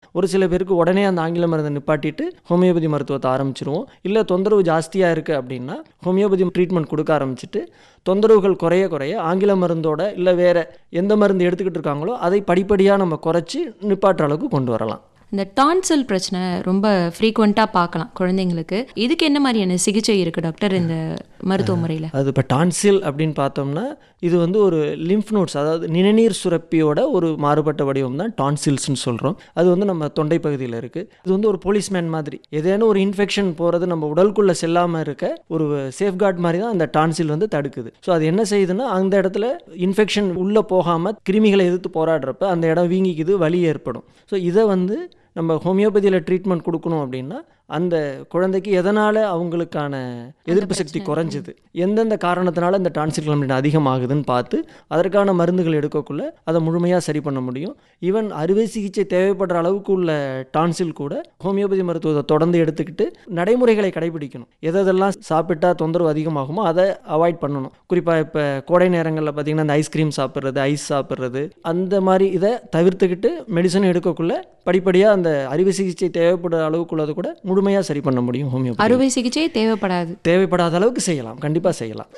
ஒரு சில பேருக்கு உடனே அந்த ஆங்கில மருந்தை நிப்பாட்டிட்டு ஹோமியோபதி மருத்துவத்தை ஆரம்பிச்சிருவோம் இல்லை தொந்தரவு ஜாஸ்தியாக இருக்குது அப்படின்னா ஹோமியோபதி ட்ரீட்மெண்ட் கொடுக்க ஆரம்பிச்சிட்டு தொந்தரவுகள் குறைய குறைய ஆங்கில மருந்தோட இல்லை வேறு எந்த மருந்து எடுத்துக்கிட்டு இருக்காங்களோ அதை படிப்படியாக நம்ம குறைச்சி நிப்பாட்டுற அளவுக்கு கொண்டு வரலாம் இந்த டான்சில் பிரச்சனை ரொம்ப ஃப்ரீக்வெண்ட்டாக பார்க்கலாம் குழந்தைங்களுக்கு இதுக்கு என்ன மாதிரியான சிகிச்சை இருக்குது டாக்டர் இந்த மருத்துவ முறையில் அது இப்போ டான்சில் அப்படின்னு பார்த்தோம்னா இது வந்து ஒரு லிம்ஃப் நோட்ஸ் அதாவது நிணநீர் சுரப்பியோட ஒரு மாறுபட்ட வடிவம் தான் டான்சில்ஸ்னு சொல்கிறோம் அது வந்து நம்ம தொண்டை பகுதியில் இருக்குது இது வந்து ஒரு போலீஸ்மேன் மாதிரி ஏதேனும் ஒரு இன்ஃபெக்ஷன் போகிறது நம்ம உடலுக்குள்ளே செல்லாமல் இருக்க ஒரு சேஃப்கார்ட் மாதிரி தான் அந்த டான்சில் வந்து தடுக்குது ஸோ அது என்ன செய்யுதுன்னா அந்த இடத்துல இன்ஃபெக்ஷன் உள்ளே போகாமல் கிருமிகளை எதிர்த்து போராடுறப்ப அந்த இடம் வீங்கிக்குது வலி ஏற்படும் ஸோ இதை வந்து நம்ம ஹோமியோபதியில் ட்ரீட்மெண்ட் கொடுக்கணும் அப்படின்னா அந்த குழந்தைக்கு எதனால் அவங்களுக்கான எதிர்ப்பு சக்தி குறைஞ்சுது எந்தெந்த காரணத்தினால இந்த டான்சில் கம்ப்ளைண்ட் அதிகமாகுதுன்னு பார்த்து அதற்கான மருந்துகள் எடுக்கக்குள்ள அதை முழுமையாக சரி பண்ண முடியும் ஈவன் அறுவை சிகிச்சை தேவைப்படுற அளவுக்கு உள்ள டான்சில் கூட ஹோமியோபதி மருத்துவத்தை தொடர்ந்து எடுத்துக்கிட்டு நடைமுறைகளை கடைபிடிக்கணும் எதெல்லாம் சாப்பிட்டா தொந்தரவு அதிகமாகுமோ அதை அவாய்ட் பண்ணணும் குறிப்பாக இப்போ கோடை நேரங்களில் பார்த்திங்கன்னா இந்த ஐஸ்கிரீம் சாப்பிட்றது ஐஸ் சாப்பிட்றது அந்த மாதிரி இதை தவிர்த்துக்கிட்டு மெடிசன் எடுக்கக்குள்ள படிப்படியாக அந்த அறுவை சிகிச்சை தேவைப்படுற அளவுக்குள்ளது கூட முழுமையாக சரி பண்ண முடியும் ஹோமியோபதி அறுவை சிகிச்சை தேவைப்படாது தேவைப்படாத அளவுக்கு செய்யலாம் கண்டிப்பாக செய்யலாம்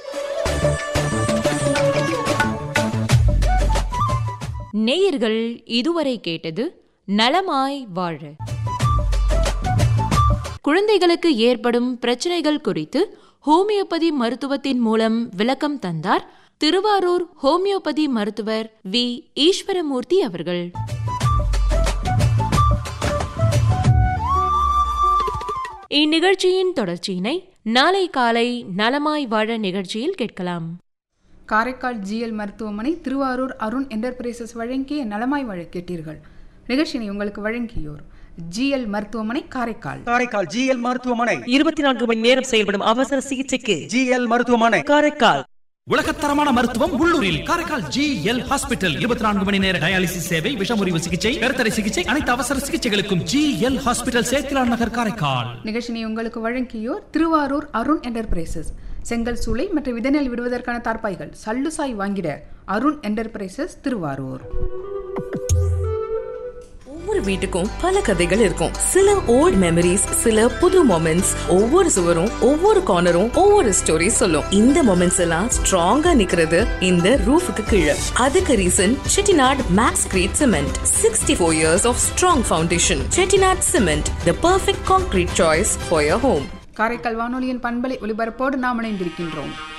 நேயர்கள் இதுவரை கேட்டது நலமாய் வாழ குழந்தைகளுக்கு ஏற்படும் பிரச்சனைகள் குறித்து ஹோமியோபதி மருத்துவத்தின் மூலம் விளக்கம் தந்தார் திருவாரூர் ஹோமியோபதி மருத்துவர் வி ஈஸ்வரமூர்த்தி அவர்கள் இந்நிகழ்ச்சியின் தொடர்ச்சியினை நாளை காலை நலமாய் வாழ நிகழ்ச்சியில் கேட்கலாம் காரைக்கால் ஜிஎல் மருத்துவமனை திருவாரூர் அருண் என்டர்பிரைசஸ் வழங்கிய நலமாய் வாழ கேட்டீர்கள் நிகழ்ச்சியை உங்களுக்கு வழங்கியோர் ஜிஎல் மருத்துவமனை காரைக்கால் காரைக்கால் ஜிஎல் மருத்துவமனை இருபத்தி நான்கு மணி நேரம் செயல்படும் அவசர சிகிச்சைக்கு ஜிஎல் மருத்துவமனை காரைக்கால் உலகத்தரமான மருத்துவம் உள்ளூரில் காரைக்கால் ஜி எல் ஹாஸ்பிட்டல் இருபத்தி நான்கு மணி நேர டயாலிசிஸ் சேவை விஷமுறிவு சிகிச்சை கருத்தடை சிகிச்சை அனைத்து அவசர சிகிச்சைகளுக்கும் G L hospital Sethilan Nagar Karaikal நிகழ்ச்சியை உங்களுக்கு வழங்கியோர் திருவாரூர் அருண் என்டர்பிரைசஸ் செங்கல் சூளை மற்றும் விதநெல் விடுவதற்கான தார்ப்பாய்கள் சல்லுசாய் வாங்கிட அருண் என்டர்பிரைசஸ் திருவாரூர் ஒவ்வொரு வீட்டுக்கும் பல கதைகள் இருக்கும் சில ஓல்ட் மெமரிஸ் சில புது மொமெண்ட்ஸ் ஒவ்வொரு சுவரும் ஒவ்வொரு கார்னரும் ஒவ்வொரு ஸ்டோரி சொல்லும் இந்த மொமெண்ட்ஸ் எல்லாம் ஸ்ட்ராங்கா நிக்கிறது இந்த ரூஃபுக்கு கீழே அதுக்கு reason Chettinad maxcrete cement sixty four years of strong foundation Chettinad cement the perfect concrete choice for your home Karaikal வானொலியின் பண்பலை ஒலிபரப்போடு நாம் இணைந்திருக்கின்றோம்